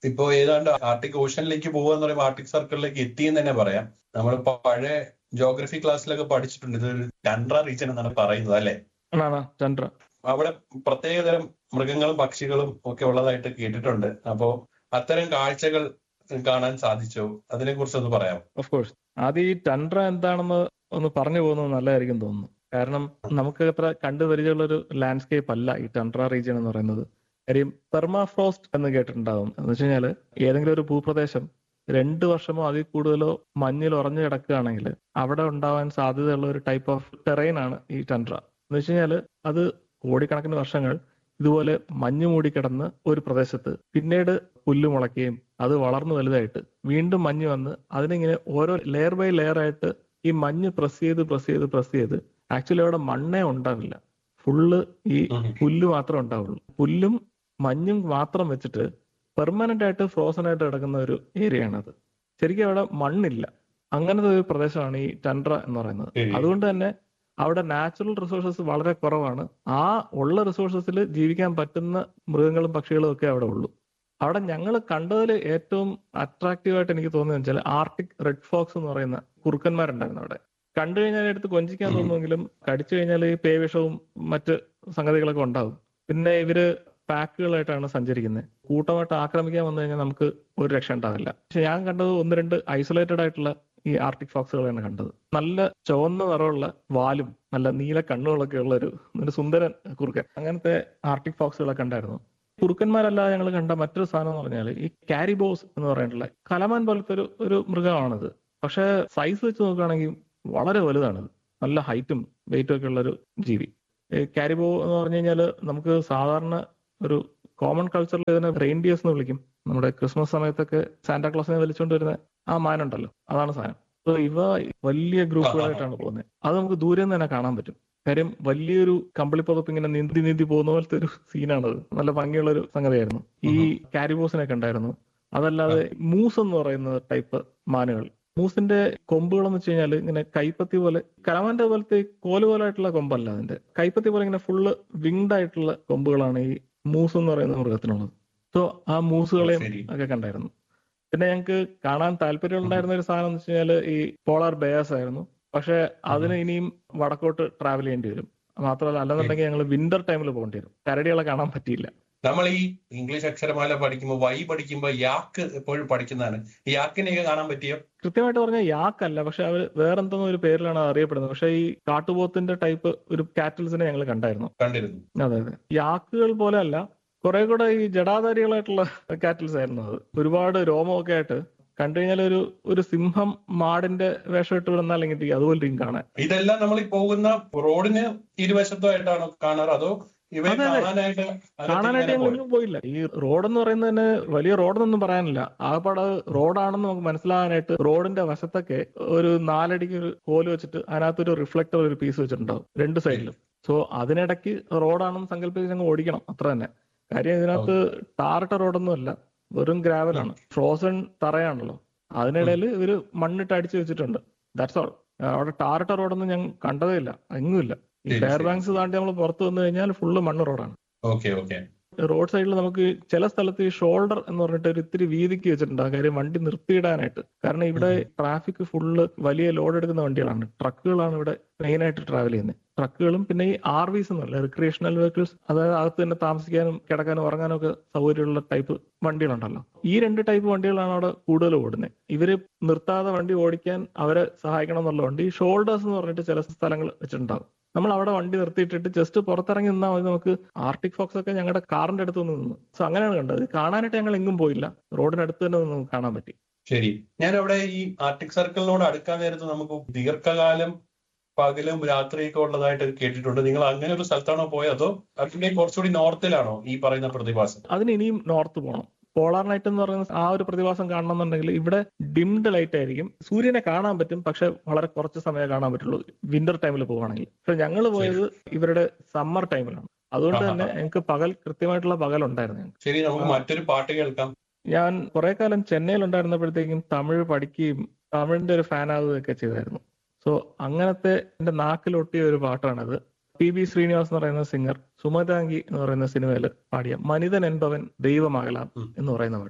ഇപ്പോ ഏതാണ്ട് ആർട്ടിക് ഓഷനിലേക്ക് പോകുക എന്ന് പറയുമ്പോൾ ആർട്ടിക് സർക്കിളിലേക്ക് എത്തി എന്ന് തന്നെ പറയാം നമ്മൾ പഴയ ജോഗ്രഫി ക്ലാസ്സിലൊക്കെ പഠിച്ചിട്ടുണ്ട് ഇതൊരു ടൻഡ്ര റീജൻ എന്നാണ് പറയുന്നത് അല്ലെ ആണോ ചന്ദ്ര അവിടെ പ്രത്യേകതരം മൃഗങ്ങളും പക്ഷികളും ഒക്കെ ഉള്ളതായിട്ട് കേട്ടിട്ടുണ്ട് അപ്പോ അത്തരം കാഴ്ചകൾ കാണാൻ സാധിച്ചോ അതിനെ കുറിച്ച് ഒന്ന് പറയാം ഓഫ് കോഴ്സ് ആദ്യം ഈ ടൻഡ്ര എന്താണെന്ന് ഒന്ന് പറഞ്ഞു പോകുന്നത് നല്ലതായിരിക്കും തോന്നുന്നു കാരണം നമുക്ക് അത്ര കണ്ടു പരിചയമുള്ള ഒരു ലാൻഡ്സ്കേപ്പ് അല്ല ഈ ടൻഡ്ര റീജിയൻ എന്ന് പറയുന്നത് കാര്യം പെർമാഫ്രോസ്റ്റ് എന്ന് കേട്ടിട്ടുണ്ടാവും എന്ന് വെച്ച് കഴിഞ്ഞാൽ ഏതെങ്കിലും ഒരു ഭൂപ്രദേശം രണ്ട് വർഷമോ അതിൽ കൂടുതലോ മഞ്ഞിൽ ഉറഞ്ഞു കിടക്കുകയാണെങ്കിൽ അവിടെ ഉണ്ടാവാൻ സാധ്യതയുള്ള ഒരു ടൈപ്പ് ഓഫ് ടെറൈൻ ആണ് ഈ ടൻഡ്ര എന്ന് വെച്ച് കഴിഞ്ഞാൽ അത് കോടിക്കണക്കിന് വർഷങ്ങൾ ഇതുപോലെ മഞ്ഞ് മൂടിക്കിടന്ന് ഒരു പ്രദേശത്ത് പിന്നീട് പുല്ല് മുളയ്ക്കുകയും അത് വളർന്നു വലുതായിട്ട് വീണ്ടും മഞ്ഞ് വന്ന് അതിനിങ്ങനെ ഓരോ ലെയർ ബൈ ലെയർ ആയിട്ട് ഈ മഞ്ഞ് പ്രസ് ചെയ്ത് പ്രസ് ചെയ്ത് പ്രസ് ചെയ്ത് ആക്ച്വലി അവിടെ മണ്ണേ ഉണ്ടാവില്ല ഫുള്ള് ഈ പുല്ല് മാത്രമേ ഉണ്ടാവുള്ളൂ പുല്ലും മഞ്ഞും മാത്രം വെച്ചിട്ട് പെർമനന്റ് ആയിട്ട് ഫ്രോസൺ ആയിട്ട് കിടക്കുന്ന ഒരു ഏരിയ ആണത് ശരിക്കും അവിടെ മണ്ണില്ല അങ്ങനത്തെ ഒരു പ്രദേശമാണ് ഈ ടൻഡ്ര എന്ന് പറയുന്നത് ശരി. അതുകൊണ്ട് തന്നെ അവിടെ നാച്ചുറൽ റിസോഴ്സസ് വളരെ കുറവാണ് ആ ഉള്ള റിസോഴ്സസിൽ ജീവിക്കാൻ പറ്റുന്ന മൃഗങ്ങളും പക്ഷികളും ഒക്കെ അവിടെ ഉള്ളൂ അവിടെ ഞങ്ങൾ കണ്ടതിൽ ഏറ്റവും അട്രാക്റ്റീവ് ആയിട്ട് എനിക്ക് തോന്നുന്നത് വെച്ചാൽ ആർട്ടിക് റെഡ് ഫോക്സ് എന്ന് പറയുന്ന കുറുക്കന്മാരുണ്ടായിരുന്നു അവിടെ കണ്ടു കഴിഞ്ഞാൽ എടുത്ത് കൊഞ്ചിക്കാൻ ഉം. തോന്നുമെങ്കിലും കടിച്ചു കഴിഞ്ഞാൽ ഈ പേവിഷവും മറ്റ് സംഗതികളൊക്കെ ഉണ്ടാവും പിന്നെ ഇവര് പാക്കുകളായിട്ടാണ് സഞ്ചരിക്കുന്നത് കൂട്ടമായിട്ട് ആക്രമിക്കാൻ വന്നു കഴിഞ്ഞാൽ നമുക്ക് ഒരു രക്ഷ ഉണ്ടാവില്ല പക്ഷെ ഞാൻ കണ്ടത് ഒന്ന് രണ്ട് ഐസൊലേറ്റഡ് ആയിട്ടുള്ള ഈ ആർട്ടിക് ഫോക്സുകളാണ് കണ്ടത് നല്ല ചുവന്ന നിറമുള്ള വാലും നല്ല നീല കണ്ണുകളൊക്കെ ഉള്ള ഒരു ഒരു സുന്ദരൻ കുറുക്കൻ അങ്ങനത്തെ ആർട്ടിക് ഫോക്സുകളൊക്കെ ഉണ്ടായിരുന്നു കുറുക്കന്മാരല്ലാതെ ഞങ്ങൾ കണ്ട മറ്റൊരു സാധനം എന്ന് പറഞ്ഞാൽ ഈ കാരിബോസ് എന്ന് പറഞ്ഞിട്ടുള്ള കലമാൻ പോലത്തെ ഒരു ഒരു മൃഗമാണിത് പക്ഷെ സൈസ് വെച്ച് നോക്കുകയാണെങ്കിൽ വളരെ വലുതാണിത് നല്ല ഹൈറ്റും വെയിറ്റും ഒക്കെ ഉള്ള ഒരു ജീവി ഈ കാരിബോ എന്ന് പറഞ്ഞു കഴിഞ്ഞാൽ നമുക്ക് സാധാരണ ഒരു കോമൺ കൾച്ചറിൽ ഇതിനെ റെയിൻഡിയേഴ്സ് എന്ന് വിളിക്കും നമ്മുടെ ക്രിസ്മസ് സമയത്തൊക്കെ സാന്റാക്ലോസിനെ വലിച്ചുകൊണ്ട് വരുന്ന ആ മാനുണ്ടല്ലോ അതാണ് സാധനം So ഇവ വലിയ ഗ്രൂപ്പുകളായിട്ടാണ് പോകുന്നത് അത് നമുക്ക് ദൂരെ നിന്ന് തന്നെ കാണാൻ പറ്റും കാര്യം വലിയൊരു കമ്പിളിപ്പുറപ്പ് ഇങ്ങനെ നീന്തി നീന്തി പോകുന്ന പോലത്തെ ഒരു സീനാണത് നല്ല ഭംഗിയുള്ള ഒരു സംഗതിയായിരുന്നു ഈ കാരിബോസിനൊക്കെ ഉണ്ടായിരുന്നു അതല്ലാതെ മൂസ് എന്ന് പറയുന്ന ടൈപ്പ് മാനുകൾ മൂസിന്റെ കൊമ്പുകൾ എന്ന് വെച്ച് കഴിഞ്ഞാൽ ഇങ്ങനെ കൈപ്പത്തി പോലെ കലമാന്റെ പോലത്തെ കോല് പോലായിട്ടുള്ള കൊമ്പല്ല അതിന്റെ കൈപ്പത്തി പോലെ ഇങ്ങനെ ഫുള്ള് വിങ്ഡ് ആയിട്ടുള്ള കൊമ്പുകളാണ് ഈ മൂസ് എന്ന് പറയുന്ന മൃഗത്തിനുള്ളത് സോ ആ മൂസുകളെയും ശരി. ഒക്കെ കണ്ടായിരുന്നു പിന്നെ ഞങ്ങൾക്ക് കാണാൻ താല്പര്യം ഉണ്ടായിരുന്ന ഒരു സാധനം എന്ന് വെച്ച് കഴിഞ്ഞാൽ ഈ പോളാർ ബേസ് ആയിരുന്നു പക്ഷെ അതിന് ഇനിയും വടക്കോട്ട് ട്രാവൽ ചെയ്യേണ്ടി വരും മാത്രമല്ല അല്ലെന്നുണ്ടെങ്കിൽ ഞങ്ങൾ വിന്റർ ടൈമിൽ പോകേണ്ടി വരും കരടികളെ കാണാൻ പറ്റിയില്ല നമ്മൾ ഈ ഇംഗ്ലീഷ് അക്ഷരമാല പഠിക്കുമ്പോൾ വൈ പഠിക്കുമ്പോൾ യാക്ക് എപ്പോഴും പഠിക്കുന്നതാണ് ഈ യാക്കിനെയൊക്കെ കാണാൻ പറ്റിയോ കൃത്യമായിട്ട് പറഞ്ഞാൽ യാക്കല്ല പക്ഷെ അവർ വേറെന്തോ ഒരു പേരിലാണ് അത് അറിയപ്പെടുന്നത് പക്ഷെ ഈ കാട്ടുപോത്തിന്റെ ടൈപ്പ് ഒരു കാറ്റൽസിനെ ഞങ്ങൾ കണ്ടായിരുന്നു കണ്ടിരുന്നു അതെ അതെ യാക്കുകൾ പോലെ അല്ല കുറെ കൂടെ ഈ ജടാധാരികളായിട്ടുള്ള കാറ്റൽസ് ആയിരുന്നു അത് ഒരുപാട് രോമമൊക്കെ ആയിട്ട് കണ്ടു കഴിഞ്ഞാൽ ഒരു ഒരു സിംഹം മാടിന്റെ വേഷം ഇട്ട് വിടുന്ന അല്ലെങ്കിൽ അതുപോലെ ഇരിക്കും കാണാൻ ഇതെല്ലാം നമ്മൾ ഈ പോകുന്ന റോഡിന് ഇരുവശത്തായിട്ടാണോ കാണാറ് അതോ ഇവയെ അതെ, അതെ. കാണാനായിട്ട് അകത്ത് കാണാനായിട്ട് ഇങ്ങനെ ഞങ്ങൾ പോയോ? ഒന്നും പോയില്ല ഈ റോഡ് എന്ന് പറയുന്നത് തന്നെ വലിയ റോഡെന്നൊന്നും പറയാനില്ല ആകപ്പാട് റോഡാണെന്ന് നമുക്ക് മനസ്സിലാകാനായിട്ട് റോഡിന്റെ വശത്തൊക്കെ ഒരു നാലടിക്ക് ഒരു കോല് വെച്ചിട്ട് അതിനകത്തൊരു റിഫ്ലക്ടർ ഒരു പീസ് വെച്ചിട്ടുണ്ടാവും രണ്ട് സൈഡിലും സോ അതിനിടയ്ക്ക് റോഡാണെന്ന് സങ്കല്പിച്ച് ഞങ്ങൾ ഓടിക്കണം അത്ര തന്നെ കാര്യം ഇതിനകത്ത് ടാറിട്ട റോഡൊന്നും അല്ല വെറും ഗ്രാവലാണ് ഫ്രോസൺ തറയാണല്ലോ അതിനിടയിൽ ഇവര് മണ്ണിട്ട് അടിച്ചു വെച്ചിട്ടുണ്ട് ദാറ്റ്സ് ഓൾ അവിടെ ടാറിട്ട റോഡൊന്നും ഞാൻ കണ്ടതേ ഇല്ല എങ്ങുമില്ല ഈ ശരി, ഫെയർ ശരി. ബാങ്ക്സ് താണ്ടി നമ്മൾ പുറത്ത് വന്നു കഴിഞ്ഞാൽ ഫുള്ള് മണ്ണ് റോഡാണ് ഓക്കെ ഓക്കെ റോഡ് സൈഡിൽ നമുക്ക് ചില സ്ഥലത്ത് ഈ ഷോൾഡർ എന്ന് പറഞ്ഞിട്ട് ഒരു ഇത്തിരി വീതിക്ക് വെച്ചിട്ടുണ്ട് ആ കാര്യം വണ്ടി നിർത്തിയിടാനായിട്ട് കാരണം ഇവിടെ ട്രാഫിക് ഫുള്ള് വലിയ ലോഡ് എടുക്കുന്ന വണ്ടികളാണ് ട്രക്കുകളാണ് ഇവിടെ മെയിൻ ആയിട്ട് ട്രാവൽ ചെയ്യുന്നത് ട്രക്കുകളും പിന്നെ ഈ ആർ വിസ് എന്നല്ല റിക്രിയേഷണൽ വെഹിക്കിൾസ് അതായത് അകത്ത് തന്നെ താമസിക്കാനും കിടക്കാനും ഉറങ്ങാനും ഒക്കെ സൗകര്യമുള്ള ടൈപ്പ് വണ്ടികളുണ്ടല്ലോ ഈ രണ്ട് ടൈപ്പ് വണ്ടികളാണ് അവിടെ കൂടുതൽ ഓടുന്നത് ഇവര് നിർത്താതെ വണ്ടി ഓടിക്കാൻ അവരെ സഹായിക്കണം എന്നുള്ള വണ്ടി ഷോൾഡേഴ്സ് എന്ന് പറഞ്ഞിട്ട് ചില സ്ഥലങ്ങൾ വെച്ചിട്ടുണ്ടാവും നമ്മൾ അവിടെ വണ്ടി നിർത്തിയിട്ടിട്ട് ജസ്റ്റ് പുറത്തിറങ്ങി നിന്നാൽ മതി നമുക്ക് ആർട്ടിക് ഫോക്സ് ഒക്കെ ഞങ്ങളുടെ കാറിന്റെ അടുത്ത് നിന്ന് നിന്നു സോ അങ്ങനെയാണ് കണ്ടത് കാണാനായിട്ട് ഞങ്ങൾ എങ്ങും പോയില്ല റോഡിനടുത്ത് തന്നെ നിന്ന് നമുക്ക് കാണാൻ പറ്റി ശരി ഞാൻ അവിടെ ഈ ആർട്ടിക് സർക്കിളിനോട് അടുക്കാൻ നേരത്ത് നമുക്ക് ദീർഘകാലം പകലും രാത്രിയൊക്കെ ഉള്ളതായിട്ട് കേട്ടിട്ടുണ്ട് നിങ്ങൾ അങ്ങനെ ഒരു സ്ഥലത്താണോ പോയത് അതോ അതിന്റെ കുറച്ചുകൂടി നോർത്തിലാണോ ഈ പറയുന്ന പ്രതിഭാസം അതിന് ഇനിയും നോർത്ത് പോകണം പോളാർ നൈറ്റ് എന്ന് പറയുന്ന ആ ഒരു പ്രതിഭാസം കാണണമെന്നുണ്ടെങ്കിൽ ഇവിടെ ഡിംഡ് ലൈറ്റ് ആയിരിക്കും സൂര്യനെ കാണാൻ പറ്റും പക്ഷെ വളരെ കുറച്ച് സമയം കാണാൻ പറ്റുള്ളൂ വിന്റർ ടൈമിൽ പോവുകയാണെങ്കിൽ പക്ഷെ ഞങ്ങൾ പോയത് ഇവരുടെ സമ്മർ ടൈമിലാണ് അതുകൊണ്ട് തന്നെ ഞങ്ങൾക്ക് പകൽ കൃത്യമായിട്ടുള്ള പകൽ ഉണ്ടായിരുന്നു ഞങ്ങൾക്ക് ശരി നമുക്ക് മറ്റൊരു പാട്ട് കേൾക്കാം ഞാൻ കുറെ കാലം ചെന്നൈയിൽ ഉണ്ടായിരുന്നപ്പോഴത്തേക്കും തമിഴ് പഠിക്കുകയും തമിഴിന്റെ ഒരു ഫാൻ ആവുകയൊക്കെ ചെയ്തായിരുന്നു സോ അങ്ങനത്തെ എന്റെ നാക്കിലൊട്ടിയ ഒരു പാട്ടാണത് പി ബി ശ്രീനിവാസ് എന്ന് പറയുന്ന സിംഗർ സുമതാംഗി എന്ന് പറയുന്ന സിനിമയിൽ പാടിയ മനിതൻ என்பവൻ ദൈവമാകലാം ഉം. എന്ന് പറയുന്ന പാട്ട്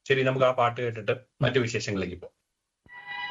ശരി നമുക്ക് ആ പാട്ട് കേട്ടിട്ട് മറ്റു വിശേഷങ്ങളിലേക്ക് പോകാം